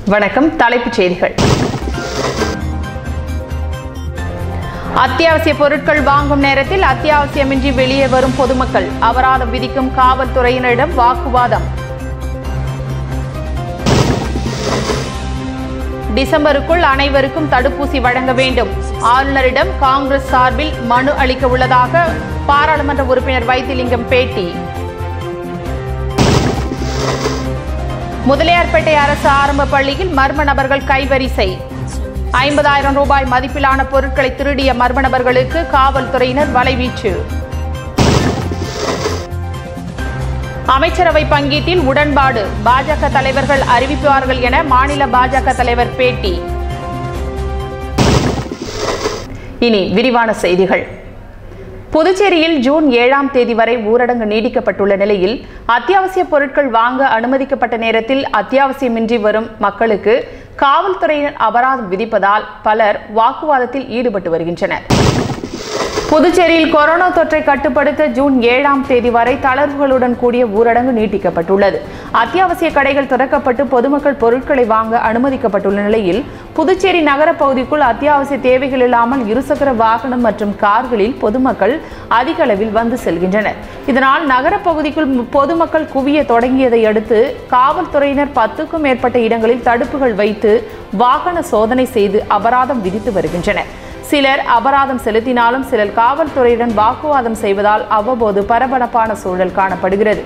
வணக்கம் தலைப்புச் செய்திகள் அத்தியாவசிய பொருட்கள் வாங்கும் நேரத்தில் அத்தியாவசியமின்றி வெளியே வரும் பொதுமக்கள் அபராதம் விதிக்கும் காவல்துறையினரிடம் வாக்குவாதம் டிசம்பருக்குள் அனைவருக்கும் தடுப்பூசி வழங்க வேண்டும் ஆளுநரிடம் காங்கிரஸ் சார்பில் மனு அளிக்க உள்ளதாக பாராளுமன்ற உறுப்பினர் வைத்திலிங்கம் பேட்டி முதலியார்பேட்டை அரசு ஆரம்ப பள்ளியில் மர்ம நபர்கள் கைவரிசை ஐம்பதாயிரம் ரூபாய் மதிப்பிலான பொருட்களை திருடிய மர்ம நபர்களுக்கு காவல்துறையினர் வலைவீச்சு அமைச்சரவை பங்கீட்டில் உடன்பாடு பாஜக தலைவர்கள் அறிவிப்பார்கள் என மாநில பாஜக தலைவர் பேட்டி இனி விரிவான செய்திகள் புதுச்சேரியில் ஜூன் ஏழாம் தேதி வரை ஊரடங்கு நீடிக்கப்பட்டுள்ள நிலையில் அத்தியாவசிய பொருட்கள் வாங்க அனுமதிக்கப்பட்ட நேரத்தில் அத்தியாவசியமின்றி வரும் மக்களுக்கு காவல்துறையினர் அபராதம் விதிப்பதால் பலர் வாக்குவாதத்தில் ஈடுபட்டு வருகின்றனர் புதுச்சேரியில் கொரோனா தொற்றை கட்டுப்படுத்த ஜூன் ஏழாம் தேதி வரை தளர்வுகளுடன் கூடிய ஊரடங்கு நீட்டிக்கப்பட்டுள்ளது அத்தியாவசிய கடைகள் திறக்கப்பட்டு பொதுமக்கள் பொருட்களை வாங்க அனுமதிக்கப்பட்டுள்ள நிலையில் புதுச்சேரி நகர பகுதிக்குள் அத்தியாவசிய தேவைகள் இல்லாமல் இருசக்கர வாகனம் மற்றும் கார்களில் பொதுமக்கள் அதிக அளவில் வந்து செல்கின்றனர் இதனால் நகர பகுதிக்குள் பொதுமக்கள் குவிய தொடங்கியதை அடுத்து காவல்துறையினர் பத்துக்கும் மேற்பட்ட இடங்களில் தடுப்புகள் வைத்து வாகன சோதனை செய்து அபராதம் விதித்து வருகின்றனர் சிலர் அபராதம் செலுத்தினாலும் சிலர் காவல்துறையுடன் வாக்குவாதம் செய்வதால் அவ்வப்போது பரபரப்பான சூழல் காணப்படுகிறது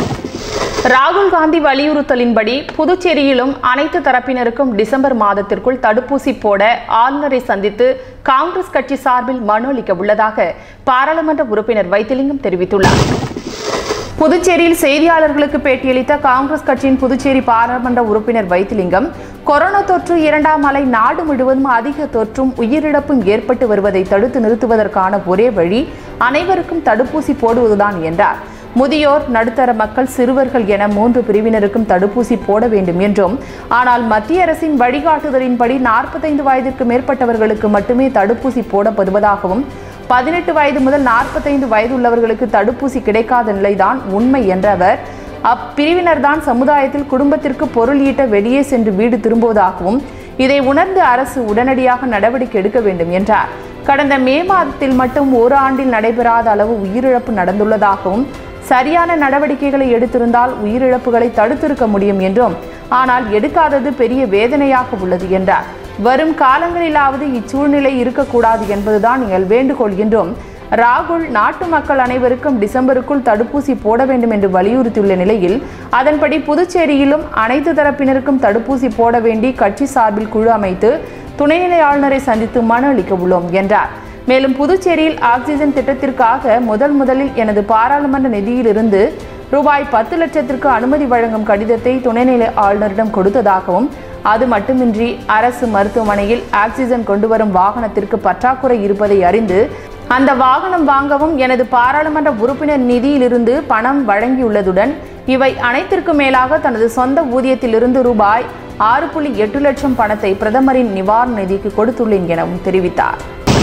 ராகுல் காந்தி வலியுறுத்தலின்படி புதுச்சேரியிலும் அனைத்து தரப்பினருக்கும் டிசம்பர் மாதத்திற்குள் தடுப்பூசி போட ஆளுநரை சந்தித்து காங்கிரஸ் கட்சி சார்பில் மனு அளிக்க உள்ளதாக பாராளுமன்ற உறுப்பினர் வைத்திலிங்கம் தெரிவித்துள்ளார் புதுச்சேரியில் செய்தியாளர்களுக்கு பேட்டியளித்த காங்கிரஸ் கட்சியின் புதுச்சேரி பாராளுமன்ற உறுப்பினர் வைத்திலிங்கம் கொரோனா தொற்று இரண்டாம் அலை நாடு முழுவதும் அதிக தொற்றும் உயிரிழப்பும் ஏற்பட்டு வருவதை தடுத்து நிறுத்துவதற்கான ஒரே வழி அனைவருக்கும் தடுப்பூசி போடுவதுதான் என்றார் முதியோர் நடுத்தர மக்கள் சிறுவர்கள் என மூன்று பிரிவினருக்கும் தடுப்பூசி போட வேண்டும் என்றும் ஆனால் மத்திய அரசின் வழிகாட்டுதலின்படி நாற்பத்தைந்து வயதிற்கு மேற்பட்டவர்களுக்கு மட்டுமே தடுப்பூசி போடப்படுவதாகவும் பதினெட்டு வயது முதல் நாற்பத்தைந்து வயது உள்ளவர்களுக்கு தடுப்பூசி கிடைக்காத நிலைதான் உண்மை என்ற அவர் அப்பிரிவினர்தான் சமுதாயத்தில் குடும்பத்திற்கு பொருள் ஈட்ட வெளியே சென்று வீடு திரும்புவதாகவும் இதை உணர்ந்து அரசு உடனடியாக நடவடிக்கை எடுக்க வேண்டும் என்றார் கடந்த மே மாதத்தில் மட்டும் ஒரு ஆண்டில் நடைபெறாத அளவு உயிரிழப்பு நடந்துள்ளதாகவும் சரியான நடவடிக்கைகளை எடுத்திருந்தால் உயிரிழப்புகளை தடுத்திருக்க முடியும் என்றும் ஆனால் எடுக்காதது பெரிய வேதனையாக உள்ளது என்றார் வரும் காலங்களிலாவது இச்சூழ்நிலை இருக்கக்கூடாது என்பதுதான் எங்கள் வேண்டுகோள் என்றும் ராகுல் நாட்டு மக்கள் அனைவருக்கும் டிசம்பருக்குள் தடுப்பூசி போட வேண்டும் என்று வலியுறுத்தியுள்ள நிலையில் அதன்படி புதுச்சேரியிலும் அனைத்து தரப்பினருக்கும் தடுப்பூசி போட வேண்டி கட்சி சார்பில் குழு அமைத்து துணைநிலை ஆளுநரை சந்தித்து மனு அளிக்க உள்ளோம் என்றார் மேலும் புதுச்சேரியில் ஆக்சிஜன் திட்டத்திற்காக முதல் முதலில் எனது பாராளுமன்ற நிதியிலிருந்து ரூபாய் பத்து லட்சத்திற்கு அனுமதி வழங்கும் கடிதத்தை துணைநிலை ஆளுநரிடம் கொடுத்ததாகவும் அது மட்டுமின்றி அரசு மருத்துவமனையில் ஆக்சிஜன் கொண்டு வரும் வாகனத்திற்கு பற்றாக்குறை இருப்பதை அறிந்து அந்த வாகனம் வாங்கவும் எனது பாராளுமன்ற உறுப்பினர் நிதியிலிருந்து பணம் வழங்கியுள்ளதுடன் இவை அனைத்திற்கும் மேலாக தனது சொந்த ஊதியத்திலிருந்து ரூபாய் ஆறு புள்ளி எட்டு லட்சம் பணத்தை பிரதமரின் நிவாரண நிதிக்கு கொடுத்துள்ளேன் எனவும் தெரிவித்தார்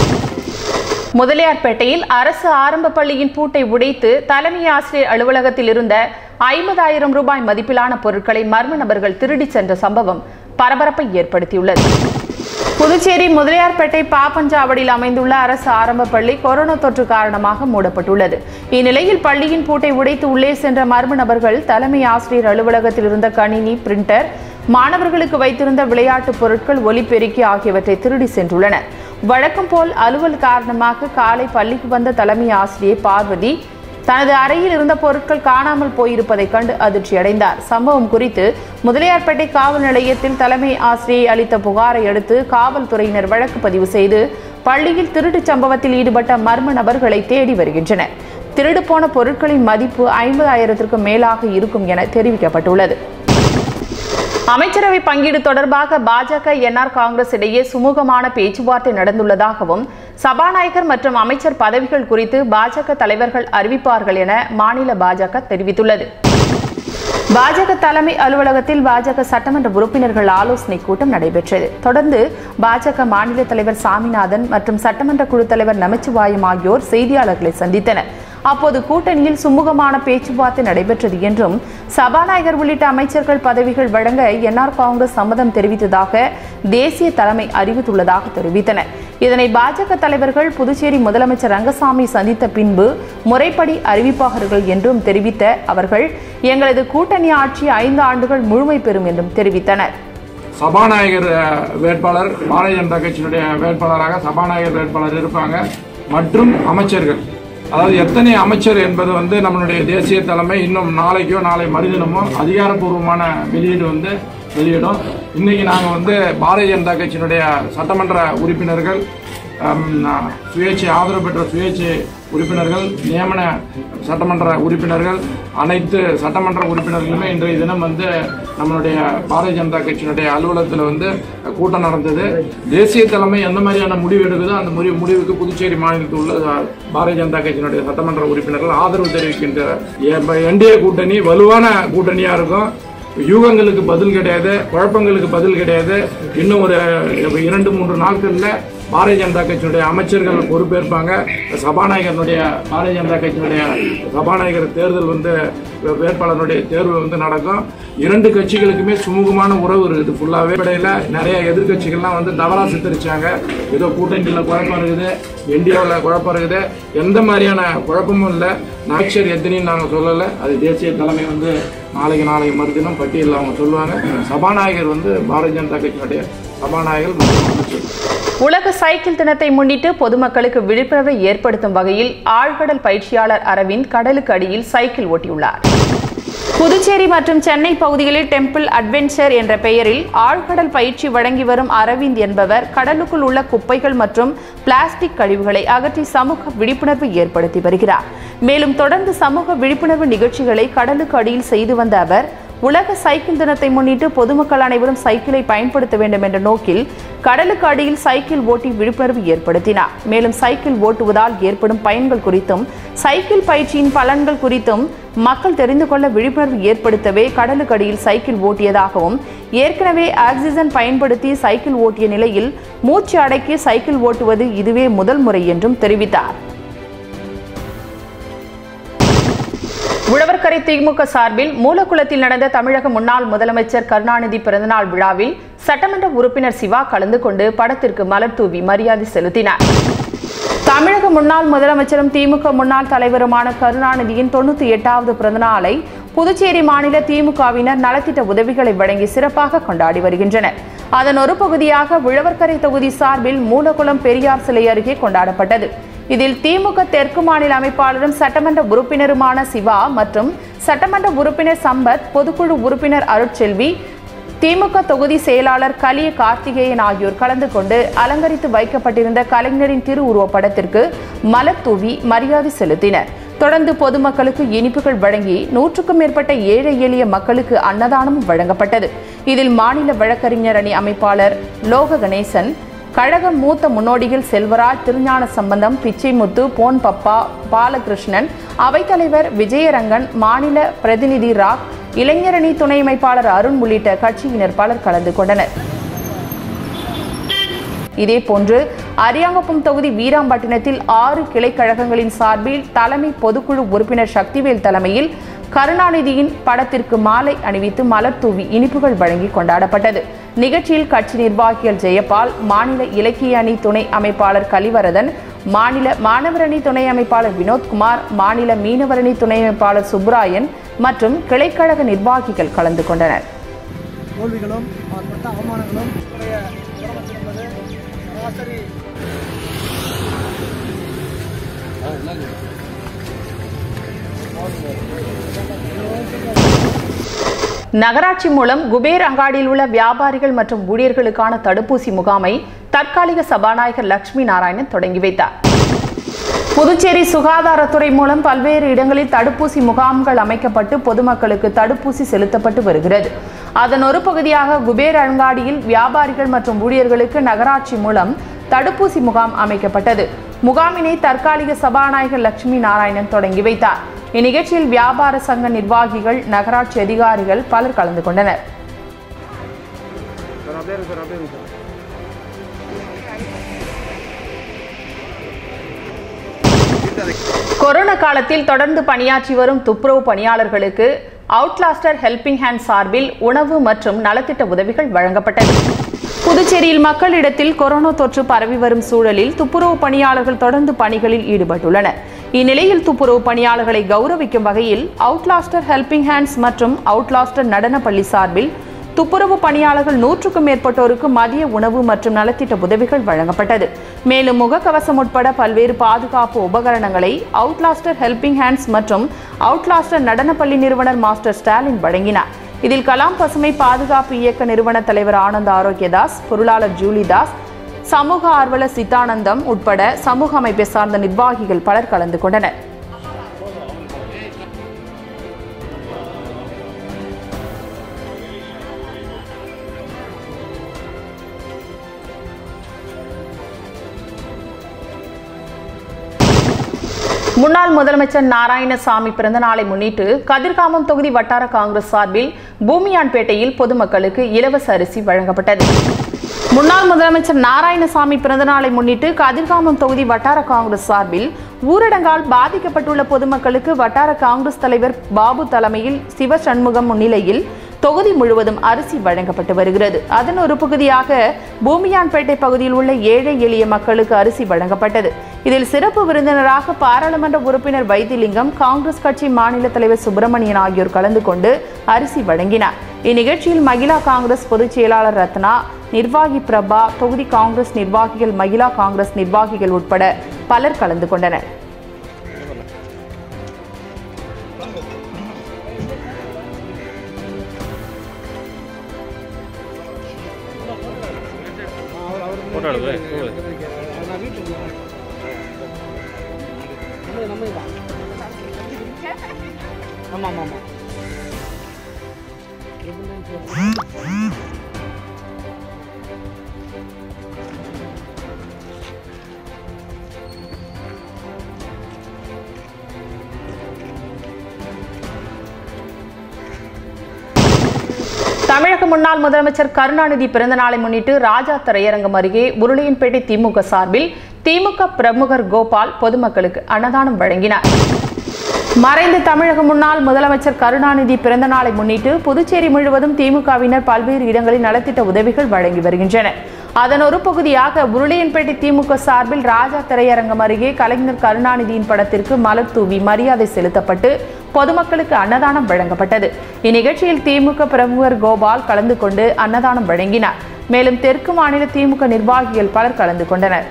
முதலியார்பேட்டையில் அரசு ஆரம்ப பள்ளியின் பூட்டை உடைத்து தலைமை ஆசிரியர் அலுவலகத்தில் இருந்த ஐம்பதாயிரம் ரூபாய் மதிப்பிலான பொருட்களை மர்ம நபர்கள் திருடிச் சென்ற சம்பவம் பரபரப்பை ஏற்படுத்தியுள்ளது புதுச்சேரி முதலியார்பேட்டை பாப்பஞ்சாவடியில் அமைந்துள்ள அரசு ஆரம்ப பள்ளி கொரோனா தொற்று காரணமாக மூடப்பட்டுள்ளது இந்நிலையில் பள்ளியின் பூட்டை உடைத்து உள்ளே சென்ற மர்ம நபர்கள் தலைமை ஆசிரியர் அலுவலகத்தில் இருந்த கணினி பிரிண்டர் மாணவர்களுக்கு வைத்திருந்த விளையாட்டுப் பொருட்கள் ஒலிபெருக்கி ஆகியவற்றை திருடி சென்றுள்ளனர் வழக்கம் போல் அலுவல் காரணமாக காலை பள்ளிக்கு வந்த தலைமை ஆசிரியை பார்வதி தனது அறையில் இருந்த பொருட்கள் காணாமல் போயிருப்பதைக் கண்டு அதிர்ச்சியடைந்தார் சம்பவம் குறித்து முதலியார்பேட்டை காவல் நிலையத்தில் தலைமை ஆசிரியை அளித்த புகாரை அடுத்து காவல்துறையினர் வழக்கு பதிவு செய்து பள்ளியில் திருட்டுச் சம்பவத்தில் ஈடுபட்ட மர்ம நபர்களை தேடி வருகின்றனர் திருடு போன பொருட்களின் மதிப்பு ஐம்பதாயிரத்திற்கும் மேலாக இருக்கும் என தெரிவிக்கப்பட்டுள்ளது அமைச்சரவை பங்கீடு தொடர்பாக பாஜக என்ஆர் காங்கிரஸ் இடையே சுமூகமான பேச்சுவார்த்தை நடந்துள்ளதாகவும் சபாநாயகர் மற்றும் அமைச்சர் பதவிகள் குறித்து பாஜக தலைவர்கள் அறிவிப்பார்கள் என மாநில பாஜக தெரிவித்துள்ளது பாஜக தலைமை அலுவலகத்தில் பாஜக சட்டமன்ற உறுப்பினர்கள் ஆலோசனை கூட்டம் நடைபெற்றது தொடர்ந்து பாஜக மாநில தலைவர் சாமிநாதன் மற்றும் சட்டமன்ற குழு தலைவர் நமச்சிவாயம் ஆகியோர் செய்தியாளர்களை சந்தித்தனர் அப்போது கூட்டணியில் சுமூகமான பேச்சுவார்த்தை நடைபெற்றது என்றும் சபாநாயகர் உள்ளிட்ட அமைச்சர்கள் பதவிகள் வழங்க என்ஆர் காங்கிரஸ் சம்மதம் தெரிவித்ததாக தேசிய தலைமை அறிவித்துள்ளதாக தெரிவித்தனர் இதனை பாஜக தலைவர்கள் புதுச்சேரி முதலமைச்சர் ரங்கசாமி சந்தித்த பின்பு முறைப்படி அறிவிப்பார்கள் என்றும் தெரிவித்த அவர்கள் எங்களது கூட்டணி ஆட்சி ஐந்து ஆண்டுகள் முழுமை பெறும் என்றும் தெரிவித்தனர் சபாநாயகர் அஹ், வேட்பாளர் பாரதிய ஜனதா கட்சியினுடைய வேட்பாளராக சபாநாயகர் வேட்பாளர் இருப்பாங்க மற்றும் அமைச்சர்கள் அதாவது எத்தனை அமைச்சர் என்பது வந்து நம்மளுடைய தேசிய தலைமை இன்னும் நாளைக்கோ நாளை மறுதினமோ அதிகாரப்பூர்வமான வெளியீடு வந்து வெளியிடும் இன்னைக்கு நாங்கள் வந்து பாரதிய ஜனதா கட்சியினுடைய சட்டமன்ற உறுப்பினர்கள் ஹம், சுயேட்சை ஆதரவு பெற்ற சுயேட்சை உறுப்பினர்கள் நியமன சட்டமன்ற உறுப்பினர்கள் அனைத்து சட்டமன்ற உறுப்பினர்களுமே இன்றைய தினம் வந்து நம்மளுடைய பாரதிய ஜனதா கட்சியினுடைய அலுவலகத்தில் வந்து கூட்டம் நடந்தது தேசிய தலைமை எந்த மாதிரியான முடிவு எடுக்குதோ அந்த முடிவு முடிவுக்கு புதுச்சேரி மாநிலத்தில் உள்ள அஹ், பாரதிய ஜனதா கட்சியினுடைய சட்டமன்ற உறுப்பினர்கள் ஆதரவு தெரிவிக்கின்ற என்டிஏ கூட்டணி வலுவான கூட்டணியாக இருக்கும் யூகங்களுக்கு பதில் கிடையாது குழப்பங்களுக்கு பதில் கிடையாது இன்னும் ஒரு இரண்டு மூன்று நாட்களில் பாரதிய ஜனதா கட்சியினுடைய அமைச்சர்கள் பொறுப்பேற்பாங்க சபாநாயகருடைய பாரதிய ஜனதா கட்சியினுடைய சபாநாயகர் தேர்தல் வந்து வேட்பாளருடைய தேர்வு வந்து நடக்கும் இரண்டு கட்சிகளுக்குமே சுமூகமான உறவு இருக்குது ஃபுல்லாகவே இடையில நிறைய எதிர்க்கட்சிகள்லாம் வந்து தவறா சித்தரிச்சாங்க ஏதோ கூட்டணியில் குழப்பம் இருக்குது இந்தியாவில் குழப்பம் இருக்குது எந்த மாதிரியான குழப்பமும் இல்லை நாய்ச்சர் எத்தனையும் நாங்கள் சொல்லலை அது தேசிய தலைமை வந்து நாளைக்கு நாளைக்கு மறுதினம் பட்டியலில் அவங்க சொல்லுவாங்க சபாநாயகர் வந்து பாரதிய ஜனதா கட்சியினுடைய சபாநாயகர் மற்றும் அமைச்சர் உலக சைக்கிள் தினத்தை முன்னிட்டு பொதுமக்களுக்கு விழிப்புணர்வை ஏற்படுத்தும் வகையில் ஆழ்கடல் பயிற்சியாளர் அரவிந்த் கடலுக்கு அடியில் சைக்கிள் ஓட்டியுள்ளார் புதுச்சேரி மற்றும் சென்னை பகுதிகளில் டெம்பிள் அட்வென்ச்சர் என்ற பெயரில் ஆழ்கடல் பயிற்சி வழங்கி வரும் அரவிந்த் என்பவர் கடலுக்குள் உள்ள குப்பைகள் மற்றும் பிளாஸ்டிக் கழிவுகளை அகற்றி சமூக விழிப்புணர்வு ஏற்படுத்தி வருகிறார் மேலும் தொடர்ந்து சமூக விழிப்புணர்வு நிகழ்ச்சிகளை கடலுக்கு அடியில் செய்து வந்த அவர் உலக சைக்கிள் தினத்தை முன்னிட்டு பொதுமக்கள் அனைவரும் சைக்கிளை பயன்படுத்த வேண்டும் என்ற நோக்கில் கடலுக்கு அடியில் சைக்கிள் ஓட்டி விழிப்புணர்வு ஏற்படுத்தினார் மேலும் சைக்கிள் ஓட்டுவதால் ஏற்படும் பயன்கள் குறித்தும் சைக்கிள் பயிற்சியின் பலன்கள் குறித்தும் மக்கள் தெரிந்து கொள்ள விழிப்புணர்வு ஏற்படுத்தவே கடலுக்கு அடியில் சைக்கிள் ஓட்டியதாகவும் ஏற்கனவே ஆக்சிஜன் பயன்படுத்தி சைக்கிள் ஓட்டிய நிலையில் மூச்சு அடக்கி சைக்கிள் ஓட்டுவது இதுவே முதல் முறை என்றும் தெரிவித்தார் உழவர்கரை திமுக சார்பில் மூலக்குளத்தில் நடந்த தமிழக முன்னாள் முதலமைச்சர் கருணாநிதி பிறந்தநாள் விழாவில் சட்டமன்ற உறுப்பினர் சிவா கலந்து கொண்டு படத்திற்கு மலர் தூவி மரியாதை செலுத்தினார் தமிழக முன்னாள் முதலமைச்சரும் திமுக முன்னாள் தலைவருமான கருணாநிதியின் தொண்ணூத்தி எட்டாவது பிறந்தநாளை புதுச்சேரி மாநில திமுகவினர் நலத்திட்ட உதவிகளை வழங்கி சிறப்பாக கொண்டாடி வருகின்றனர் அதன் ஒரு பகுதியாக உழவர்கரை தொகுதி சார்பில் மூலக்குளம் பெரியார் சிலை அருகே கொண்டாடப்பட்டது இதில் திமுக தெற்கு மாநில அமைப்பாளரும் சட்டமன்ற உறுப்பினருமான சிவா மற்றும் சட்டமன்ற உறுப்பினர் சம்பத் பொதுக்குழு உறுப்பினர் அருட்செல்வி திமுக தொகுதி செயலாளர் கலிய கார்த்திகேயன் ஆகியோர் கலந்து கொண்டு அலங்கரித்து வைக்கப்பட்டிருந்த கலைஞரின் திருவுருவப் படத்திற்கு மலர் தூவி மரியாதை செலுத்தினர் தொடர்ந்து பொதுமக்களுக்கு இனிப்புகள் வழங்கி நூற்றுக்கும் மேற்பட்ட ஏழை எளிய மக்களுக்கு அன்னதானமும் வழங்கப்பட்டது இதில் மாநில வழக்கறிஞர் அணி அமைப்பாளர் லோக கணேசன் கழக மூத்த முன்னோடிகள் செல்வராஜ் திருஞான சம்பந்தம் பிச்சைமுத்து போன் பப்பா பாலகிருஷ்ணன் அவைத்தலைவர் விஜயரங்கன் மாநில பிரதிநிதி ராக் இளைஞரணி துணை அமைப்பாளர் அருண் உள்ளிட்ட கட்சியினர் பலர் கலந்து கொண்டனர் இதேபோன்று அரியாங்குப்பம் தொகுதி வீராம்பட்டினத்தில் ஆறு கிளை கழகங்களின் சார்பில் தலைமை பொதுக்குழு உறுப்பினர் சக்திவேல் தலைமையில் கருணாநிதியின் படத்திற்கு மாலை அணிவித்து மலர் தூவி இனிப்புகள் வழங்கி கொண்டாடப்பட்டது நிகழ்ச்சியில் கட்சி நிர்வாகிகள் ஜெயபால் மாநில இலக்கிய அணி துணை அமைப்பாளர் கலிவரதன் மாநில மாணவர் அணி துணை அமைப்பாளர் வினோத்குமார் மாநில மீனவர் அணி துணை அமைப்பாளர் சுப்ராயன் மற்றும் கிளைக்கழக நிர்வாகிகள் கலந்து கொண்டனர் தோல்விகளும் ஏற்பட்ட அவமானங்களும் உடைய முதலமைச்சர் என்பது சராசரி நகராட்சி மூலம் குபேர் அங்காடியில் உள்ள வியாபாரிகள் மற்றும் ஊழியர்களுக்கான தடுப்பூசி முகாமை தற்காலிக சபாநாயகர் லட்சுமி நாராயணன் தொடங்கி வைத்தார் புதுச்சேரி சுகாதாரத்துறை மூலம் பல்வேறு இடங்களில் தடுப்பூசி முகாம்கள் அமைக்கப்பட்டு பொதுமக்களுக்கு தடுப்பூசி செலுத்தப்பட்டு வருகிறது அதன் ஒரு பகுதியாக குபேர் அங்காடியில் வியாபாரிகள் மற்றும் ஊழியர்களுக்கு நகராட்சி மூலம் தடுப்பூசி முகாம் அமைக்கப்பட்டது முகாமினை தற்காலிக சபாநாயகர் லட்சுமி நாராயணன் தொடங்கி வைத்தார் இந்நிகழ்ச்சியில் வியாபார சங்க நிர்வாகிகள் நகராட்சி அதிகாரிகள் பலர் கலந்து கொண்டனர் இந்த கொரோனா காலத்தில் தொடர்ந்து பணியாற்றி வரும் துப்புரவு பணியாளர்களுக்கு அவுட்லாஸ்டர் ஹெல்பிங் ஹேண்ட் சார்பில் உணவு மற்றும் நலத்திட்ட உதவிகள் வழங்கப்பட்டது புதுச்சேரியில் மக்களிடத்தில் கொரோனா தொற்று பரவி வரும் சூழலில் துப்புரவு பணியாளர்கள் தொடர்ந்து பணிகளில் ஈடுபட்டுள்ளனர் இந்நிலையில் துப்புரவு பணியாளர்களை கௌரவிக்கும் வகையில் அவுட்லாஸ்டர் ஹெல்பிங் ஹேண்ட்ஸ் மற்றும் அவுட்லாஸ்டர் நடனப்பள்ளி சார்பில் துப்புரவு பணியாளர்கள் நூற்றுக்கும் மேற்பட்டோருக்கு மதிய உணவு மற்றும் நலத்திட்ட உதவிகள் வழங்கப்பட்டது மேலும் முகக்கவசம் உட்பட பல்வேறு பாதுகாப்பு உபகரணங்களை அவுட்லாஸ்டர் ஹெல்பிங் ஹேண்ட்ஸ் மற்றும் அவுட்லாஸ்டர் நடனப்பள்ளி நிறுவனர் மாஸ்டர் ஸ்டாலின் வழங்கினார் இதில் கலாம் பசுமை பாதுகாப்பு இயக்க நிறுவன தலைவர் ஆனந்த் ஆரோக்கியதாஸ் பொருளாளர் ஜூலிதாஸ் சமூக ஆர்வலர் சித்தானந்தம் உட்பட சமூக அமைப்பை சார்ந்த நிர்வாகிகள் பலர் கலந்து கொண்டனர் முன்னாள் முதலமைச்சர் நாராயணசாமி பிறந்த நாளை முன்னிட்டு கதிர்காமம் தொகுதி வட்டார காங்கிரஸ் சார்பில் பூமியான்பேட்டையில் பொதுமக்களுக்கு இலவச அரிசி வழங்கப்பட்டது முன்னாள் முதலமைச்சர் நாராயணசாமி பிறந்த நாளை முன்னிட்டு கதிர்காமம் தொகுதி வட்டார காங்கிரஸ் சார்பில் ஊரடங்கால் பாதிக்கப்பட்டுள்ள பொதுமக்களுக்கு வட்டார காங்கிரஸ் தலைவர் பாபு தலைமையில் சிவ சண்முகம் முன்னிலையில் தொகுதி முழுவதும் அரிசி வழங்கப்பட்டு வருகிறது அதன் ஒரு பகுதியாக பூமியான்பேட்டை பகுதியில் உள்ள ஏழை எளிய மக்களுக்கு அரிசி வழங்கப்பட்டது இதில் சிறப்பு விருந்தினராக பாராளுமன்ற உறுப்பினர் வைத்திலிங்கம் காங்கிரஸ் கட்சி மாநில தலைவர் சுப்பிரமணியன் ஆகியோர் கலந்து கொண்டு அரிசி வழங்கினார் இந்நிகழ்ச்சியில் மகிழா காங்கிரஸ் பொதுச் செயலாளர் ரத்னா நிர்வாகி பிரபா தொகுதி காங்கிரஸ் நிர்வாகிகள் மகிழா காங்கிரஸ் நிர்வாகிகள் உட்பட பலர் கலந்து கொண்டனர் ஆமாம் ஆமாம் ஆமாம் தமிழக முன்னாள் முதலமைச்சர் கருணாநிதி பிறந்த நாளை முன்னிட்டு ராஜா திரையரங்கம் அருகே உருளையன்பேட்டை திமுக சார்பில் திமுக பிரமுகர் கோபால் பொதுமக்களுக்கு அன்னதானம் வழங்கினார் மறைந்த தமிழக முன்னாள் முதலமைச்சர் கருணாநிதி பிறந்த நாளை முன்னிட்டு புதுச்சேரி முழுவதும் திமுகவினர் பல்வேறு இடங்களில் நலத்திட்ட உதவிகள் வழங்கி வருகின்றனர் அதன் ஒரு பகுதியாக உருளையன்பேட்டை திமுக சார்பில் ராஜா திரையரங்கம் அருகே கலைஞர் கருணாநிதியின் படத்திற்கு மலர் தூவி மரியாதை செலுத்தப்பட்டு பொதுமக்களுக்கு அன்னதானம் வழங்கப்பட்டது இந்நிகழ்ச்சியில் திமுக பிரமுகர் கோபால் கலந்து கொண்டு அன்னதானம் வழங்கினார் மேலும் தெற்கு மாநில திமுக நிர்வாகிகள் பலர் கலந்து கொண்டனர்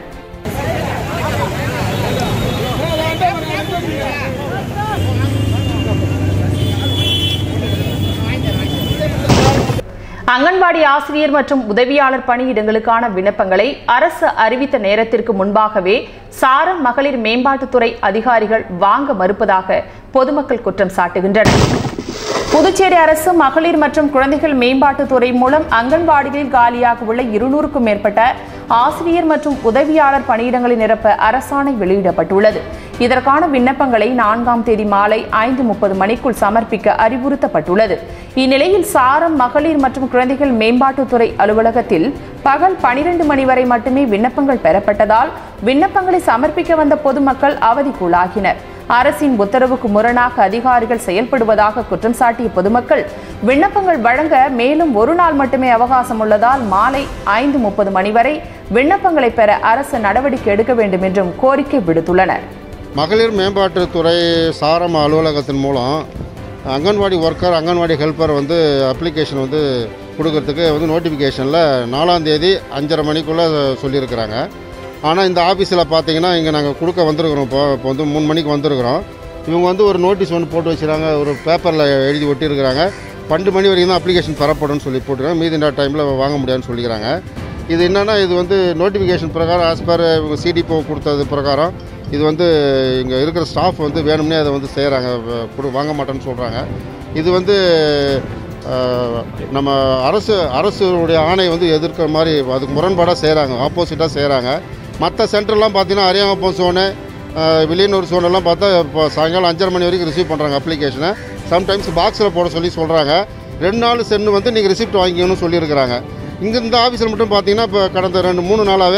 அங்கன்வாடி ஆசிரியர் மற்றும் உதவியாளர் பணியிடங்களுக்கான விண்ணப்பங்களை அரசு அறிவித்த நேரத்திற்கு முன்பாகவே சாரம் மகளிர் மேம்பாட்டுத்துறை அதிகாரிகள் வாங்க மறுப்பதாக பொதுமக்கள் குற்றம் சாட்டுகின்றனர் புதுச்சேரி அரசு மகளிர் மற்றும் குழந்தைகள் மேம்பாட்டுத்துறை மூலம் அங்கன்வாடிகளில் காலியாக உள்ள இருநூறுக்கும் மேற்பட்ட ஆசிரியர் மற்றும் உதவியாளர் பணியிடங்களை நிரப்ப அரசாணை வெளியிடப்பட்டுள்ளது இதற்கான விண்ணப்பங்களை நான்காம் தேதி மாலை ஐந்து முப்பது மணிக்குள் சமர்ப்பிக்க அறிவுறுத்தப்பட்டுள்ளது இந்நிலையில் சாரம் மகளிர் மற்றும் குழந்தைகள் மேம்பாட்டுத்துறை அலுவலகத்தில் பகல் பனிரெண்டு மணி வரை மட்டுமே விண்ணப்பங்கள் பெறப்பட்டதால் விண்ணப்பங்களை சமர்ப்பிக்க வந்த பொதுமக்கள் அவதிக்குள்ளாகினர் அரசின் உத்தரவுக்கு முரணாக அதிகாரிகள் செயல்படுவதாக குற்றம் சாட்டிய பொதுமக்கள் விண்ணப்பங்கள் வழங்க மேலும் ஒரு நாள் மட்டுமே அவகாசம் உள்ளதால் மாலை ஐந்து முப்பது மணி வரை விண்ணப்பங்களை பெற அரசு நடவடிக்கை எடுக்க வேண்டும் என்றும் கோரிக்கை விடுத்துள்ளனர் மகளிர் மேம்பாட்டுத்துறை சாரம் அலுவலகத்தின் மூலம் அங்கன்வாடி ஒர்க்கர் அங்கன்வாடி ஹெல்ப்பர் வந்து அப்ளிகேஷன் வந்து கொடுக்கறதுக்கு வந்து நோட்டிஃபிகேஷனில் நாலாம் தேதி அஞ்சரை மணிக்குள்ளே சொல்லியிருக்கிறாங்க ஆனால் இந்த ஆஃபீஸில் பார்த்தீங்கன்னா இங்கே நாங்கள் கொடுக்க வந்திருக்கிறோம் இப்போ இப்போ வந்து மூணு மணிக்கு வந்திருக்கிறோம் இவங்க வந்து ஒரு நோட்டீஸ் ஒன்று போட்டு வச்சுருக்காங்க ஒரு பேப்பரில் எழுதி ஒட்டியிருக்கிறாங்க பன்னெண்டு மணி வரைக்கும் தான் அப்ளிகேஷன் பெறப்படும்னு சொல்லி போட்டுருக்காங்க மீதி டைமில் வாங்க முடியாதுன்னு சொல்லிக்கிறாங்க இது என்னென்னா இது வந்து நோட்டிஃபிகேஷன் பிரகாரம் ஆஸ் பர் இவங்க சிடிபோ கொடுத்தது பிரகாரம் இது வந்து இங்கே இருக்கிற ஸ்டாஃப் வந்து வேணும்னே அதை வந்து செய்கிறாங்க கொடு வாங்க மாட்டேன்னு சொல்கிறாங்க இது வந்து அஹ், நம்ம அரசு அரசுடைய ஆணையை வந்து எதிர்க்கிற மாதிரி அதுக்கு முரண்பாடாக செய்கிறாங்க ஆப்போசிட்டாக செய்கிறாங்க மற்ற சென்டர்லாம் பார்த்தீங்கன்னா அரியாங்கப்பம் சோனு அஹ், வில்லியனூர் சோனெல்லாம் பார்த்தா இப்போ சாயங்காலம் அஞ்சரை மணி வரைக்கும் ரிசீவ் பண்ணுறாங்க அப்ளிகேஷனை சம்டைம்ஸ் பாக்ஸில் போட சொல்லி சொல்கிறாங்க ரெண்டு நாள் சென்று வந்து நீங்கள் ரிசிப்ட் வாங்கிக்கணும்னு சொல்லியிருக்கிறாங்க இங்கே இந்த ஆஃபீஸில் மட்டும் பார்த்தீங்கன்னா இப்போ கடந்த ரெண்டு மூணு நாளாகவே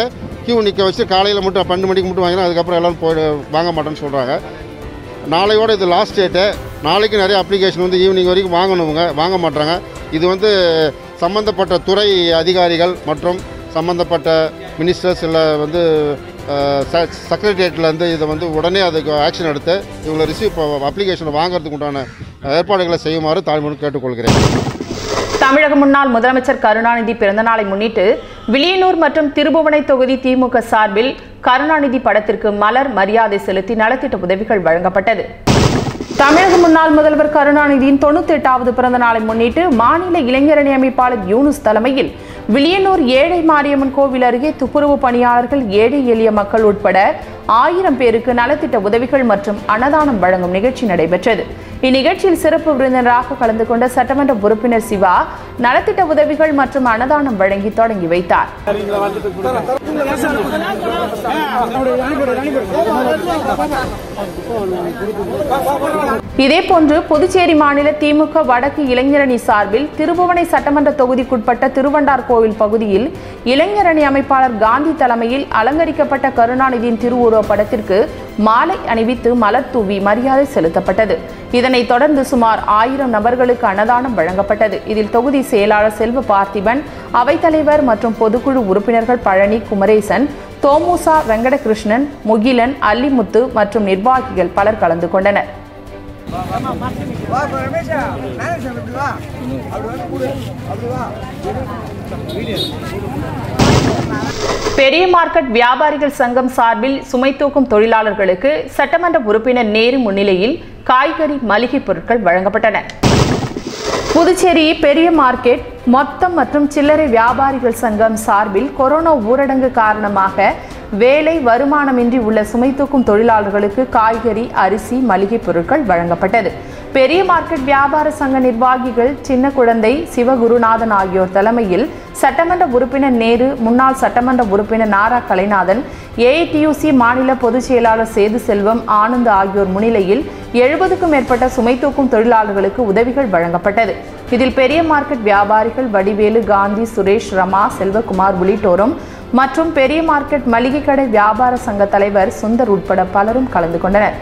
கியூ நிற்க வச்சு காலையில் மட்டும் பன்னெண்டு மணிக்கு மட்டும் வாங்கினா அதுக்கப்புறம் எல்லோரும் போய் வாங்க மாட்டேன்னு சொல்கிறாங்க நாளையோட இது லாஸ்ட் டேட்டு நாளைக்கு நிறைய அப்ளிகேஷன் வந்து ஈவினிங் வரைக்கும் வாங்கணுங்க வாங்க மாட்டாங்க இது வந்து சம்மந்தப்பட்ட துறை அதிகாரிகள் மற்றும் சம்மந்தப்பட்ட மினிஸ்டர்ஸ் இல்லை வந்து செக்ரட்டரியேட்டில் வந்து இதை வந்து உடனே அதுக்கு ஆக்ஷன் எடுத்து இவங்களை ரிசீவ் அப்ளிகேஷனை வாங்குறதுக்கு உண்டான ஏற்பாடுகளை செய்யுமாறு தாழ்மையுடன் கேட்டுக்கொள்கிறேன் தமிழக முன்னாள் முதலமைச்சர் கருணாநிதி பிறந்தநாளை முன்னிட்டு வில்லியனூர் மற்றும் திருபுவனை தொகுதி திமுக சார்பில் கருணாநிதி படத்திற்கு மலர் மரியாதை செலுத்தி நலத்திட்ட உதவிகள் வழங்கப்பட்டது தமிழக முன்னாள் முதல்வர் கருணாநிதியின் தொண்ணூத்தி எட்டாவது பிறந்த நாளை முன்னிட்டு மாநில இளைஞரணி அமைப்பாளர் யூனுஸ் தலைமையில் வில்லியனூர் ஏழை மாரியம்மன் கோவில் அருகே துப்புரவு பணியாளர்கள் ஏழை எளிய மக்கள் உட்பட ஆயிரம் பேருக்கு நலத்திட்ட உதவிகள் மற்றும் அன்னதானம் வழங்கும் நிகழ்ச்சி நடைபெற்றது இந்நிகழ்ச்சியில் சிறப்பு விருந்தினராக கலந்து கொண்ட சட்டமன்ற உறுப்பினர் சிவா நலத்திட்ட உதவிகள் மற்றும் அன்னதானம் வழங்கி தொடங்கி வைத்தார் இதேபோன்று புதுச்சேரி மாநில திமுக வடக்கு இளைஞரணி சார்பில் திருபுவனை சட்டமன்ற தொகுதிக்குட்பட்ட திருவண்டார் கோவில் பகுதியில் இளைஞரணி அமைப்பாளர் காந்தி தலைமையில் அலங்கரிக்கப்பட்ட கருணாநிதியின் திருவுருவ படத்திற்கு மாலை அணிவித்து மலர் தூவி மரியாதை செலுத்தப்பட்டது இதனைத் தொடர்ந்து சுமார் ஆயிரம் நபர்களுக்கு அன்னதானம் வழங்கப்பட்டது இதில் தொகுதி செயலாளர் செல்வ பார்த்திபன் அவைத்தலைவர் மற்றும் பொதுக்குழு உறுப்பினர்கள் பழனி குமரேசன் தோமுசா வெங்கடகிருஷ்ணன் முகிலன் அல்லிமுத்து மற்றும் நிர்வாகிகள் பலர் கலந்து கொண்டனர் வா இப்போ ரமேஷா மேனேஜர் அப்படி வா அப்படி வந்து கொடு அப்படி வா பெரிய மார்க்கெட் வியாபாரிகள் சங்கம் சார்பில் சுமை தூக்கும் தொழிலாளர்களுக்கு சட்டமன்ற உறுப்பினர் நேரு முன்னிலையில் காய்கறி மளிகை பொருட்கள் வழங்கப்பட்டன புதுச்சேரி பெரிய மார்க்கெட் மொத்தம் மற்றும் சில்லறை வியாபாரிகள் சங்கம் சார்பில் கொரோனா ஊரடங்கு காரணமாக வேலை வருமானமின்றி உள்ள சுமை தூக்கும் தொழிலாளர்களுக்கு காய்கறி அரிசி மளிகை பொருட்கள் வழங்கப்பட்டது பெரிய மார்க்கெட் வியாபார சங்க நிர்வாகிகள் சின்ன குழந்தை சிவகுருநாதன் ஆகியோர் தலைமையில் சட்டமன்ற உறுப்பினர் நேரு முன்னாள் சட்டமன்ற உறுப்பினர் நாரா கலைநாதன் ஏஐடியூசி மாநில பொதுச் செயலாளர் சேது செல்வம் ஆனந்த் ஆகியோர் முன்னிலையில் எழுபதுக்கும் மேற்பட்ட சுமை தூக்கும் தொழிலாளர்களுக்கு உதவிகள் வழங்கப்பட்டது இதில் பெரிய மார்க்கெட் வியாபாரிகள் வடிவேலு காந்தி சுரேஷ் ரமா செல்வகுமார் உள்ளிட்டோரும் மற்றும் பெரிய மார்க்கெட் மளிகை கடை வியாபார சங்க தலைவர் சுந்தர் உட்பட பலரும் கலந்து கொண்டனர்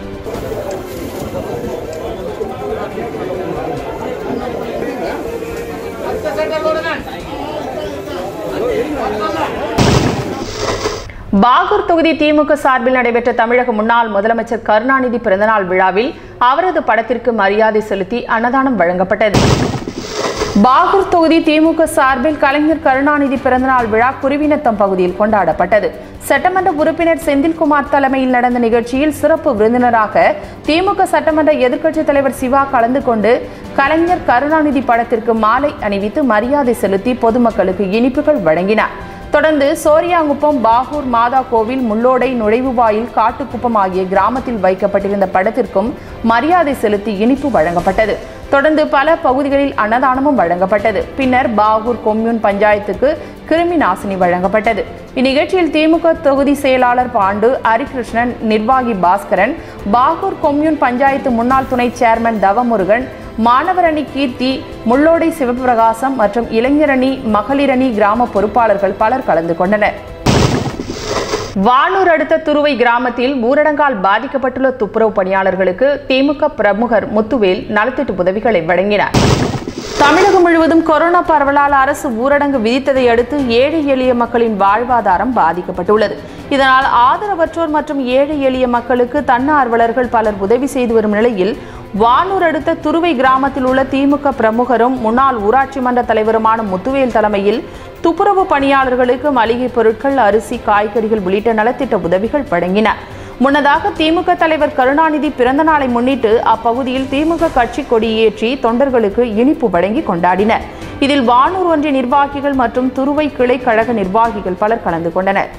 பாகூர் தொகுதி திமுக சார்பில் நடைபெற்ற தமிழக முன்னாள் முதலமைச்சர் கருணாநிதி பிறந்தநாள் விழாவில் அவரது படத்திற்கு மரியாதை செலுத்தி அன்னதானம் வழங்கப்பட்டது பாகூர் தொகுதி திமுக சார்பில் கலைஞர் கருணாநிதி பிறந்தநாள் விழா குருவினத்தம் பகுதியில் கொண்டாடப்பட்டது சட்டமன்ற உறுப்பினர் செந்தில்குமார் தலைமையில் நடந்த நிகழ்ச்சியில் சிறப்பு விருந்தினராக திமுக சட்டமன்ற எதிர்க்கட்சித் தலைவர் சிவா கலந்து கொண்டு கலைஞர் கருணாநிதி படத்திற்கு மாலை அணிவித்து மரியாதை செலுத்தி பொதுமக்களுக்கு இனிப்புகள் வழங்கினார் தொடர்ந்து சோரியாங்குப்பம் பாகூர் மாதா கோவில் முள்ளோடை நுழைவுவாயில் காட்டுக்குப்பம் ஆகிய கிராமத்தில் வைக்கப்பட்டிருந்த படத்திற்கும் மரியாதை செலுத்தி இனிப்பு வழங்கப்பட்டது தொடர்ந்து பல பகுதிகளில் அன்னதானமும் வழங்கப்பட்டது பின்னர் பாகூர் கொம்யூன் பஞ்சாயத்துக்கு கிருமி நாசினி வழங்கப்பட்டது இந்நிகழ்ச்சியில் திமுக தொகுதி செயலாளர் பாண்டு ஹரிகிருஷ்ணன் நிர்வாகி பாஸ்கரன் பாகூர் கொம்யூன் பஞ்சாயத்து முன்னாள் துணை சேர்மன் தவமுருகன் மாணவர் அணி கீர்த்தி முள்ளோடை சிவபிரகாசம் மற்றும் இளைஞரணி மகளிரணி கிராம பொறுப்பாளர்கள் பலர் கலந்து கொண்டனர் வானூர் அடுத்த துருவை கிராமத்தில் ஊரடங்கால் பாதிக்கப்பட்டுள்ள துப்புரவு பணியாளர்களுக்கு திமுக பிரமுகர் முத்துவேல் நலத்திட்ட உதவிகளை வழங்கினார் தமிழகம் முழுவதும் கொரோனா பரவலால் அரசு ஊரடங்கு விதித்ததை அடுத்து ஏழை எளிய மக்களின் வாழ்வாதாரம் பாதிக்கப்பட்டுள்ளது இதனால் ஆதரவற்றோர் மற்றும் ஏழை எளிய மக்களுக்கு தன்னார்வலர்கள் பலர் உதவி செய்து வரும் நிலையில் வானூர் அடுத்த துருவை கிராமத்தில் உள்ள திமுக பிரமுகரும் முன்னாள் ஊராட்சி மன்ற தலைவருமான முத்துவேல் தலைமையில் துப்புரவு பணியாளர்களுக்கு மளிகை பொருட்கள் அரிசி காய்கறிகள் உள்ளிட்ட நலத்திட்ட உதவிகள் வழங்கினார் முன்னதாக திமுக தலைவர் கருணாநிதி பிறந்த நாளை முன்னிட்டு அப்பகுதியில் திமுக கட்சி கொடியேற்றி தொண்டர்களுக்கு இனிப்பு வழங்கி கொண்டாடினர் இதில் வானூர் ஒன்றிய நிர்வாகிகள் மற்றும் துருவை கிளை கழக நிர்வாகிகள் பலர் கலந்து கொண்டனர்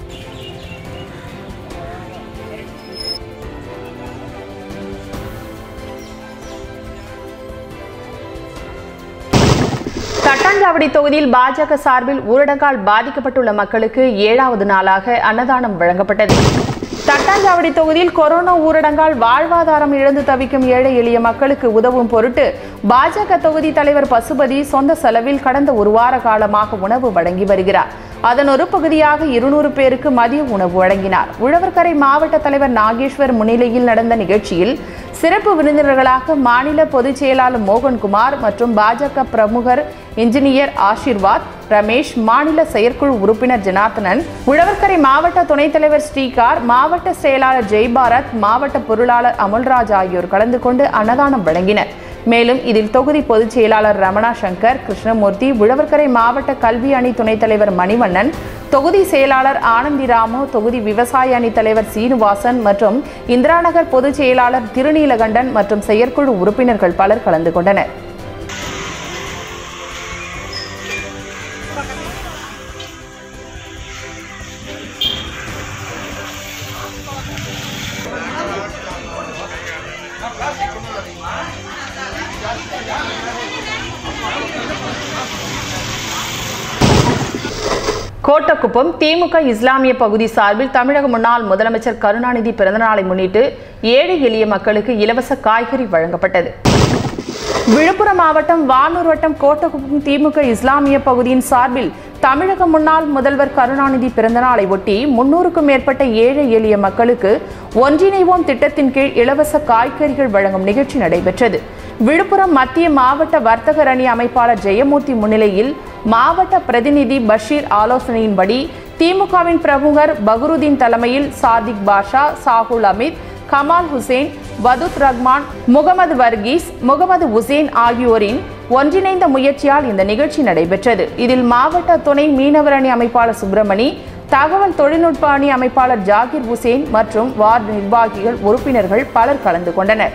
தட்டாஞ்சாவடி தொகுதியில் பாஜக சார்பில் ஊரடங்கால் பாதிக்கப்பட்டுள்ள மக்களுக்கு ஏழாவது நாளாக அன்னதானம் வழங்கப்பட்டது தட்டாஞ்சாவடி தொகுதியில் கொரோனா ஊரடங்கால் வாழ்வாதாரம் இழந்து தவிக்கும் ஏழை எளிய மக்களுக்கு உதவும் பொருட்டு பாஜக தொகுதி தலைவர் பசுபதி சொந்த செலவில் கடந்த ஒரு வார காலமாக உணவு வழங்கி வருகிறார் அதன் ஒரு பகுதியாக இருநூறு பேருக்கு மதிய உணவு வழங்கினார் உழவர்கரை மாவட்ட தலைவர் நாகேஸ்வர் முன்னிலையில் நடந்த நிகழ்ச்சியில் சிறப்பு விருந்தினர்களாக மாநில பொதுச் செயலாளர் மோகன்குமார் மற்றும் பாஜக பிரமுகர் இன்ஜினியர் ஆஷிர்வாத் ரமேஷ் மாநில செயற்குழு உறுப்பினர் ஜனார்த்தனன் உழவர்கரை மாவட்ட துணைத் தலைவர் ஸ்ரீகார் மாவட்ட செயலாளர் ஜெய்பாரத் மாவட்ட பொருளாளர் அமுல்ராஜ் ஆகியோர் கலந்து கொண்டு அன்னதானம் வழங்கினர் மேலும் இதில் தொகுதி பொதுச் செயலாளர் ரமணா சங்கர் கிருஷ்ணமூர்த்தி உழவர்கரை மாவட்ட கல்வி அணி துணைத் தலைவர் மணிவண்ணன் தொகுதி செயலாளர் ஆனந்தி ராமு தொகுதி விவசாய அணி தலைவர் சீனிவாசன் மற்றும் இந்திராநகர் பொதுச் செயலாளர் திருநீலகண்டன் மற்றும் செயற்குழு உறுப்பினர்கள் பலர் கலந்து கொண்டனர் கோட்டக்குப்பம் திமுக இஸ்லாமிய பகுதி சார்பில் தமிழக முன்னாள் முதலமைச்சர் கருணாநிதி பிறந்தநாளை முன்னிட்டு ஏழை எளிய மக்களுக்கு இலவச காய்கறி வழங்கப்பட்டது விழுப்புரம் மாவட்டம் வானூர் வட்டம் கோட்டக்குப்பம் திமுக இஸ்லாமிய பகுதியின் சார்பில் தமிழக முன்னாள் முதல்வர் கருணாநிதி பிறந்தநாளை ஒட்டி முன்னூறுக்கும் மேற்பட்ட ஏழை எளிய மக்களுக்கு ஒன்றிணைவோம் திட்டத்தின் கீழ் இலவச காய்கறிகள் வழங்கும் நிகழ்ச்சி நடைபெற்றது விழுப்புரம் மத்திய மாவட்ட வர்த்தகர் அணி அமைப்பாளர் ஜெயமூர்த்தி முன்னிலையில் மாவட்ட பிரதிநிதி பஷீர் ஆலோசனையின்படி திமுகவின் பிரமுகர் பகருதீன் தலைமையில் சாதிக் பாஷா சாகுல் அமித் கமால் ஹுசேன் வதுத் ரஹ்மான் முகமது வர்கீஸ் முகமது உசேன் ஆகியோரின் ஒன்றிணைந்த முயற்சியால் இந்த நிகழ்ச்சி நடைபெற்றது இதில் மாவட்ட துணை மீனவர் அணி அமைப்பாளர் சுப்பிரமணி தகவல் தொழில்நுட்ப அணி அமைப்பாளர் ஜாகிர் ஹுசேன் மற்றும் வார்டு நிர்வாகிகள் உறுப்பினர்கள் பலர் கலந்து கொண்டனர்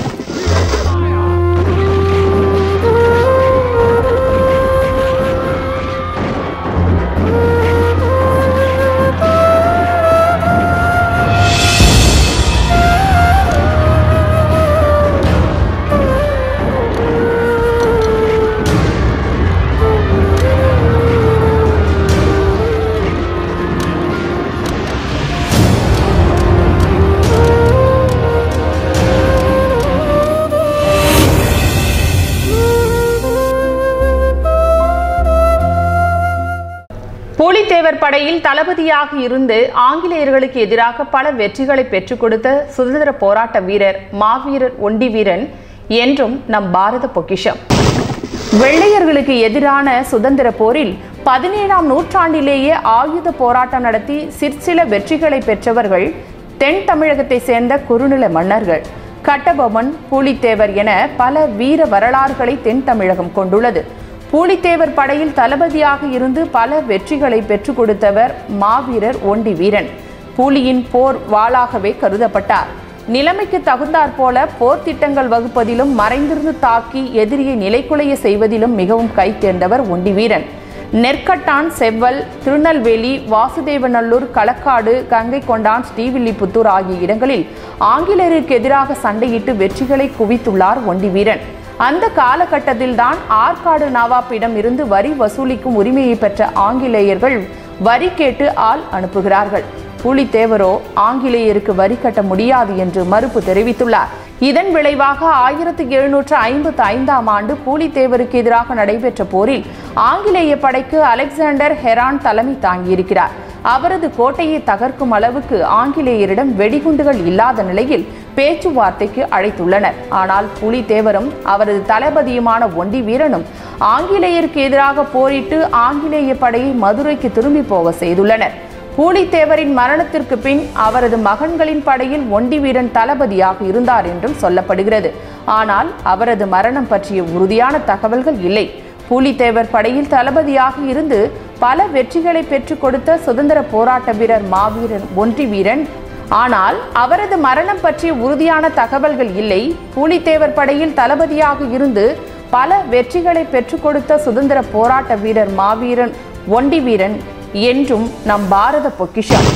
பூலித்தேவர் படையில் தளபதியாக இருந்து ஆங்கிலேயர்களுக்கு எதிராக பல வெற்றிகளை பெற்றுக் கொடுத்த சுதந்திர போராட்ட வீரர் மாவீரர் ஒண்டி வீரன் என்றும் நம் பாரத பொக்கிஷம் வெள்ளையர்களுக்கு எதிரான சுதந்திர போரில் பதினேழாம் நூற்றாண்டிலேயே ஆயுத போராட்டம் நடத்தி சிற்சில வெற்றிகளை பெற்றவர்கள் தென் தமிழகத்தை சேர்ந்த குறுநில மன்னர்கள் கட்டபொம்மன் பூலித்தேவர் என பல வீர வரலாறுகளை தென் தமிழகம் கொண்டுள்ளது பூலித்தேவர் படையில் தளபதியாக இருந்து பல வெற்றிகளை பெற்றுக் கொடுத்தவர் மாவீரர் ஒண்டி வீரன் பூலியின் போர் வாளாகவே கருதப்பட்டார் நிலைமைக்கு தகுந்தாற் போல போர் திட்டங்கள் வகுப்பதிலும் மறைந்திருந்து தாக்கி எதிரியை நிலைக்குலைய செய்வதிலும் மிகவும் கை தேர்ந்தவர் ஒண்டி வீரன் நெற்கட்டான் செவ்வல் திருநெல்வேலி வாசுதேவநல்லூர் களக்காடு கங்கை கொண்டான் ஸ்ரீவில்லிபுத்தூர் ஆகிய இடங்களில் ஆங்கிலேயருக்கு எதிராக சண்டையிட்டு வெற்றிகளை குவித்துள்ளார் ஒண்டி வீரன் அந்த காலகட்டத்தில்தான் ஆற்காடு நவாப்பிடம் இருந்து வரி வசூலிக்கும் உரிமையை பெற்ற ஆங்கிலேயர்கள் வரி கேட்டு ஆள் அனுப்புகிறார்கள் புலித்தேவரோ ஆங்கிலேயருக்கு வரி கட்ட முடியாது என்று மறுப்பு தெரிவித்துள்ளார் இதன் விளைவாக ஆயிரத்தி எழுநூற்று ஐம்பத்தி ஐந்தாம் ஆண்டு பூலித்தேவருக்கு எதிராக நடைபெற்ற போரில் ஆங்கிலேய படைக்கு அலெக்சாண்டர் ஹெரான் தலைமை தாங்கியிருக்கிறார் அவரது கோட்டையை தகர்க்கும் அளவுக்கு ஆங்கிலேயரிடம் வெடிகுண்டுகள் இல்லாத நிலையில் பேச்சுவார்த்தைக்கு அழைத்துள்ளனர் ஆனால் புலித்தேவரும் அவரது தளபதியுமான ஒண்டி வீரனும் ஆங்கிலேயருக்கு எதிராக போரிட்டு ஆங்கிலேய படையை மதுரைக்கு திரும்பி போக செய்துள்ளனர் பூலித்தேவரின் மரணத்திற்கு பின் அவரது மகன்களின் படையில் ஒண்டி வீரன் தளபதியாக இருந்தார் என்றும் சொல்லப்படுகிறது ஆனால் அவரது மரணம் பற்றிய உறுதியான தகவல்கள் இல்லை பூலித்தேவர் படையில் தளபதியாக இருந்து பல வெற்றிகளை பெற்றுக் கொடுத்த சுதந்திர போராட்ட வீரர் மாவீரன் ஒன்றி வீரன் ஆனால் அவரது மரணம் பற்றிய உறுதியான தகவல்கள் இல்லை பூலித்தேவர் படையில் தளபதியாக இருந்து பல வெற்றிகளை பெற்றுக் கொடுத்த சுதந்திர போராட்ட வீரர் மாவீரன் ஒண்டி வீரன் என்றும் நம் பாரத பொக்கிஷம்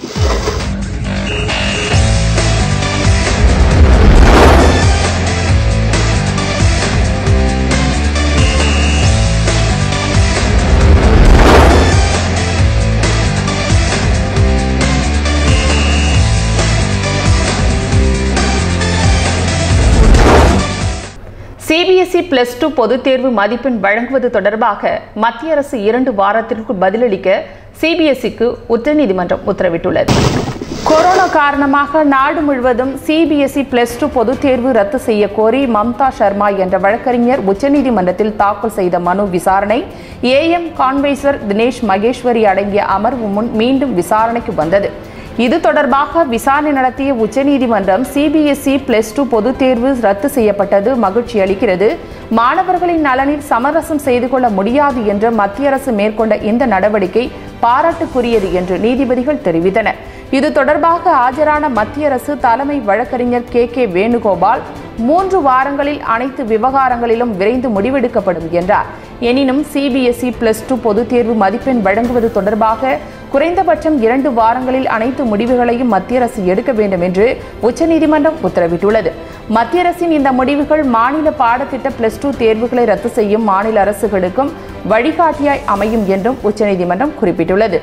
சிபிஎஸ்இ பிளஸ் டூ பொதுத் தேர்வு மதிப்பெண் வழங்குவது தொடர்பாக மத்திய அரசு இரண்டு வாரத்திற்கு பதிலளிக்க சிபிஎஸ்இக்கு உச்சநீதிமன்றம் உத்தரவிட்டுள்ளது கொரோனா காரணமாக நாடு முழுவதும் சிபிஎஸ்இ பிளஸ் டூ பொதுத் தேர்வு ரத்து செய்ய கோரி மம்தா சர்மா என்ற வழக்கறிஞர் உச்சநீதிமன்றத்தில் தாக்கல் செய்த மனு விசாரணை ஏஎம் கான்வைசர் தினேஷ் மகேஸ்வரி அடங்கிய அமர்வு முன் மீண்டும் விசாரணைக்கு வந்தது இது தொடர்பாக விசாரணை நடத்திய உச்சநீதிமன்றம் சிபிஎஸ்இ பிளஸ் டூ பொதுத் தேர்வு ரத்து செய்யப்பட்டது மகிழ்ச்சி அளிக்கிறது மாணவர்களின் நலனில் சமரசம் செய்து கொள்ள முடியாது என்று மத்திய அரசு மேற்கொண்ட இந்த நடவடிக்கை பாராட்டுக்குரியது என்று நீதிபதிகள் தெரிவித்தனர் இது தொடர்பாக ஆஜரான மத்திய அரசு தலைமை வழக்கறிஞர் கே கே வேணுகோபால் மூன்று வாரங்களில் அனைத்து விவகாரங்களிலும் விரைந்து முடிவெடுக்கப்படும் என்றார் எனினும் சிபிஎஸ்இ பிளஸ் டூ பொதுத் தேர்வு மதிப்பெண் வழங்குவது தொடர்பாக குறைந்தபட்சம் இரண்டு வாரங்களில் அனைத்து முடிவுகளையும் மத்திய அரசு எடுக்க வேண்டும் என்று உச்சநீதிமன்றம் உத்தரவிட்டுள்ளது மத்திய அரசின் இந்த முடிவுகள் மாநில பாடத்திட்ட பிளஸ் டூ தேர்வுகளை ரத்து செய்யும் மாநில அரசுகளுக்கும் வழிகாட்டியாய் அமையும் என்றும் உச்சநீதிமன்றம் குறிப்பிட்டுள்ளது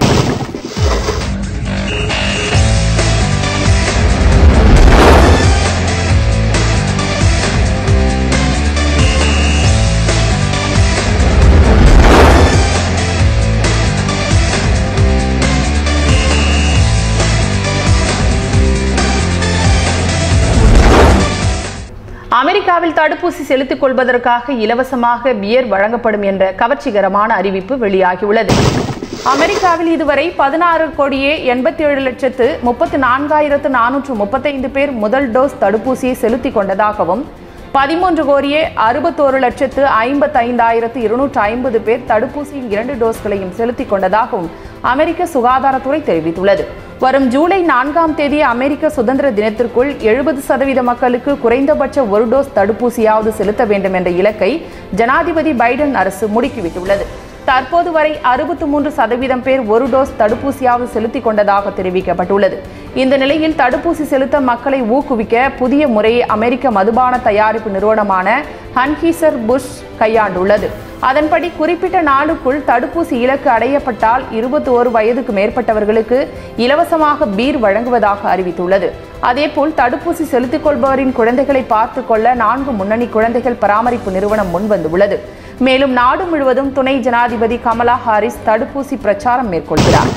அமெரிக்காவில் தடுப்பூசி செலுத்திக் கொள்வதற்காக இலவசமாக பியர் வழங்கப்படும் என்ற கவர்ச்சிகரமான அறிவிப்பு வெளியாகியுள்ளது அமெரிக்காவில் இதுவரை பதினாறு கோடியே எண்பத்தி ஏழு லட்சத்து முப்பத்து நான்காயிரத்து நானூற்று முப்பத்தைந்து பேர் முதல் டோஸ் தடுப்பூசியை செலுத்திக் கொண்டதாகவும் பதிமூன்று கோடியே அறுபத்தோரு லட்சத்து ஐம்பத்தைந்தாயிரத்து இருநூற்று ஐம்பது பேர் தடுப்பூசியின் இரண்டு டோஸ்களையும் செலுத்திக் கொண்டதாகவும் அமெரிக்க சுகாதாரத்துறை தெரிவித்துள்ளது வரும் ஜூலை நான்காம் தேதி அமெரிக்க சுதந்திர தினத்திற்குள் எழுபது சதவீத மக்களுக்கு குறைந்தபட்ச ஒரு டோஸ் தடுப்பூசியாவது செலுத்த வேண்டும் என்ற இலக்கை ஜனாதிபதி பைடன் அரசு முடுக்கிவிட்டுள்ளது தற்போது வரை அறுபத்து மூன்று சதவீதம் பேர் ஒரு டோஸ் தடுப்பூசியாவது செலுத்திக் கொண்டதாக தெரிவிக்கப்பட்டுள்ளது இந்த நிலையில் தடுப்பூசி செலுத்த மக்களை ஊக்குவிக்க புதிய முறையை அமெரிக்க மதுபான தயாரிப்பு நிறுவனமான ஹன்ஹீசர் புஷ் கையாண்டுள்ளது அதன்படி குறிப்பிட்ட நாளுக்குள் தடுப்பூசி இலக்கு அடையப்பட்டால் இருபத்தி ஒரு வயதுக்கு மேற்பட்டவர்களுக்கு இலவசமாக பீர் வழங்குவதாக அறிவித்துள்ளது அதேபோல் தடுப்பூசி செலுத்திக் கொள்பவரின் குழந்தைகளை பார்த்துக் கொள்ள நான்கு முன்னணி குழந்தைகள் பராமரிப்பு நிறுவனம் முன்வந்துள்ளது மேலும் நாடு முழுவதும் துணை ஜனாதிபதி கமலா ஹாரிஸ் தடுப்பூசி பிரச்சாரம் மேற்கொள்கிறார்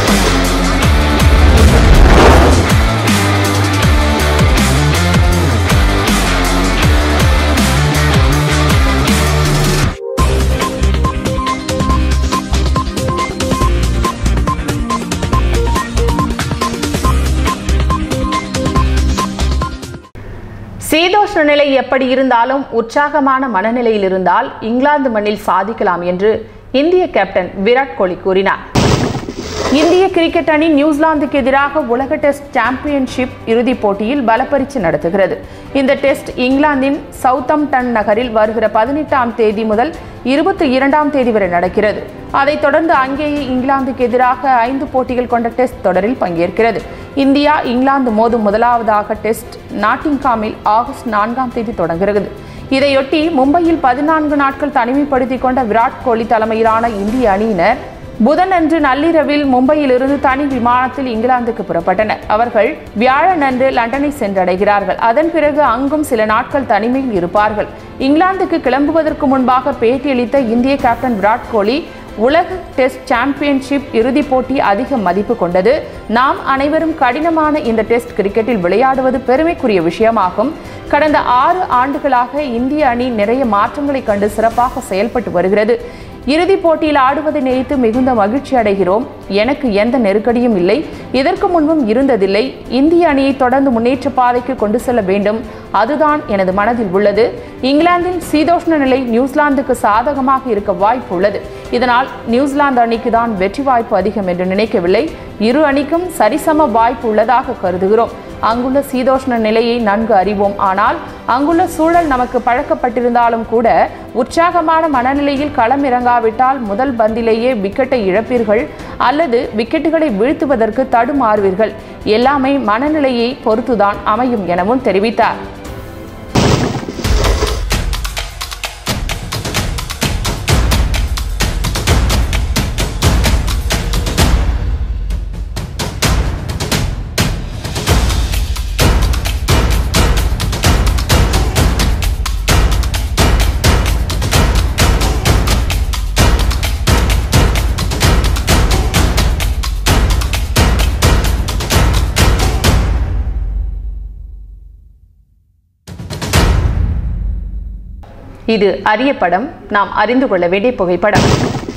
சீதோஷ்ண நிலை எப்படி இருந்தாலும் உற்சாகமான மனநிலையில் இருந்தால் இங்கிலாந்து மண்ணில் சாதிக்கலாம் என்று இந்திய கேப்டன் விராட் கோலி கூறினார் இந்திய கிரிக்கெட் அணி நியூசிலாந்துக்கு எதிராக உலக டெஸ்ட் சாம்பியன்ஷிப் இறுதிப் போட்டியில் பலப்பரீட்சை நடத்துகிறது இந்த டெஸ்ட் இங்கிலாந்தின் சவுத்தம்டன் நகரில் வருகிற பதினெட்டாம் தேதி முதல் இருபத்தி இரண்டாம் தேதி வரை நடக்கிறது அதைத் தொடர்ந்து அங்கேயே இங்கிலாந்துக்கு எதிராக ஐந்து போட்டிகள் கொண்ட டெஸ்ட் தொடரில் பங்கேற்கிறது இந்தியா இங்கிலாந்து மோதும் முதலாவதாக டெஸ்ட் நாட்டிங்காமில் ஆகஸ்ட் நான்காம் தேதி தொடங்குகிறது இதையொட்டி மும்பையில் பதினான்கு நாட்கள் தனிமைப்படுத்திக் கொண்ட விராட் கோலி தலைமையிலான இந்திய அணியினர் புதனன்று நள்ளிரவில் மும்பையிலிருந்து தனி விமானத்தில் இங்கிலாந்துக்கு புறப்பட்டனர் அவர்கள் வியாழனன்று லண்டனை சென்றடைகிறார்கள் அதன் பிறகு அங்கும் சில நாட்கள் தனிமையில் இருப்பார்கள் இங்கிலாந்துக்கு கிளம்புவதற்கு முன்பாக பேட்டியளித்த இந்திய கேப்டன் விராட் கோலி உலக டெஸ்ட் சாம்பியன்ஷிப் இறுதிப் போட்டி அதிக மதிப்பு கொண்டது நாம் அனைவரும் கடினமான இந்த டெஸ்ட் கிரிக்கெட்டில் விளையாடுவது பெருமைக்குரிய விஷயமாகும் கடந்த ஆறு ஆண்டுகளாக இந்திய அணி நிறைய மாற்றங்களை கண்டு சிறப்பாக செயல்பட்டு வருகிறது இறுதிப் போட்டியில் ஆடுவதை நினைத்து மிகுந்த மகிழ்ச்சி அடைகிறோம் எனக்கு எந்த நெருக்கடியும் இல்லை இதற்கு முன்பும் இருந்ததில்லை இந்திய அணியை தொடர்ந்து முன்னேற்ற பாதைக்கு கொண்டு செல்ல வேண்டும் அதுதான் எனது மனதில் உள்ளது இங்கிலாந்தின் சீதோஷ்ண நிலை நியூசிலாந்துக்கு சாதகமாக இருக்க வாய்ப்பு உள்ளது இதனால் நியூசிலாந்து அணிக்கு தான் வெற்றி வாய்ப்பு அதிகம் என்று நினைக்கவில்லை இரு அணிக்கும் சரிசம வாய்ப்பு உள்ளதாக கருதுகிறோம் அங்குள்ள சீதோஷ்ண நிலையை நன்கு அறிவோம் ஆனால் அங்குள்ள சூழல் நமக்கு பழக்கப்பட்டிருந்தாலும் கூட உற்சாகமான மனநிலையில் களம் இறங்காவிட்டால் முதல் பந்திலேயே விக்கெட்டை இழப்பீர்கள் அல்லது விக்கெட்டுகளை வீழ்த்துவதற்கு தடுமாறுவீர்கள் எல்லாமே மனநிலையை பொறுத்துதான் அமையும் எனவும் தெரிவித்தார் இது அரிய படம் நாம் அறிந்து கொள்ள வேண்டிய புகைப்படம்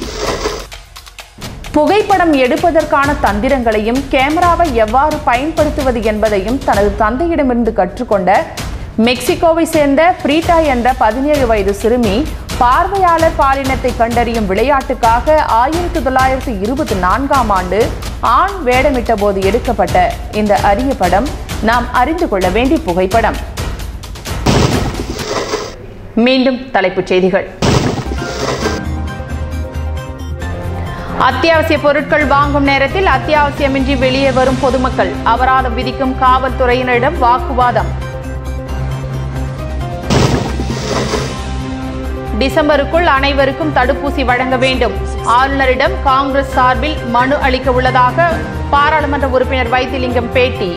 புகைப்படம் எடுப்பதற்கான தந்திரங்களையும் கேமராவை எவ்வாறு பயன்படுத்துவது என்பதையும் தனது தந்தையிடமிருந்து கற்றுக்கொண்ட மெக்சிகோவை சேர்ந்த ஃப்ரீட்டா என்ற பதினேழு வயது சிறுமி பார்வையாளர் பாலினத்தை கண்டறியும் விளையாட்டுக்காக ஆயிரத்தி தொள்ளாயிரத்தி இருபத்தி நான்காம் ஆண்டு ஆண் வேடமிட்ட போது எடுக்கப்பட்ட இந்த அரிய படம் நாம் அறிந்து கொள்ள வேண்டிய புகைப்படம் மீண்டும் தலைப்புச் செய்திகள் அத்தியாவசிய பொருட்கள் வாங்கும் நேரத்தில் அத்தியாவசியமின்றி வெளியே வரும் பொதுமக்கள் அபராதம் விதிக்கும் காவல்துறையினரிடம் வாக்குவாதம் டிசம்பருக்குள் அனைவருக்கும் தடுப்பூசி வழங்க வேண்டும் ஆளுநரிடம் காங்கிரஸ் சார்பில் மனு அளிக்க உள்ளதாக பாராளுமன்ற உறுப்பினர் வைத்திலிங்கம் பேட்டி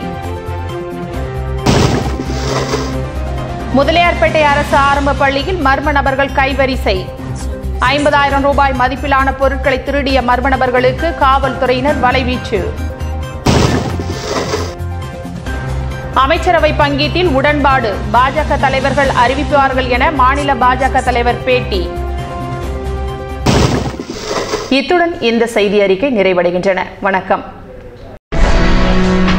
முதலியார்பேட்டை அரசு ஆரம்ப பள்ளியில் மர்ம நபர்கள் கைவரிசை ஐம்பதாயிரம் ரூபாய் மதிப்பிலான பொருட்களை திருடிய மர்ம நபர்களுக்கு காவல்துறையினர் வலைவீச்சு அமைச்சரவை பங்கீட்டில் உடன்பாடு பாஜக தலைவர்கள் அறிவிப்பார்கள் என மாநில பாஜக தலைவர் பேட்டி இத்துடன் இந்த செய்தி அறிக்கை நிறைவடைகின்றன வணக்கம்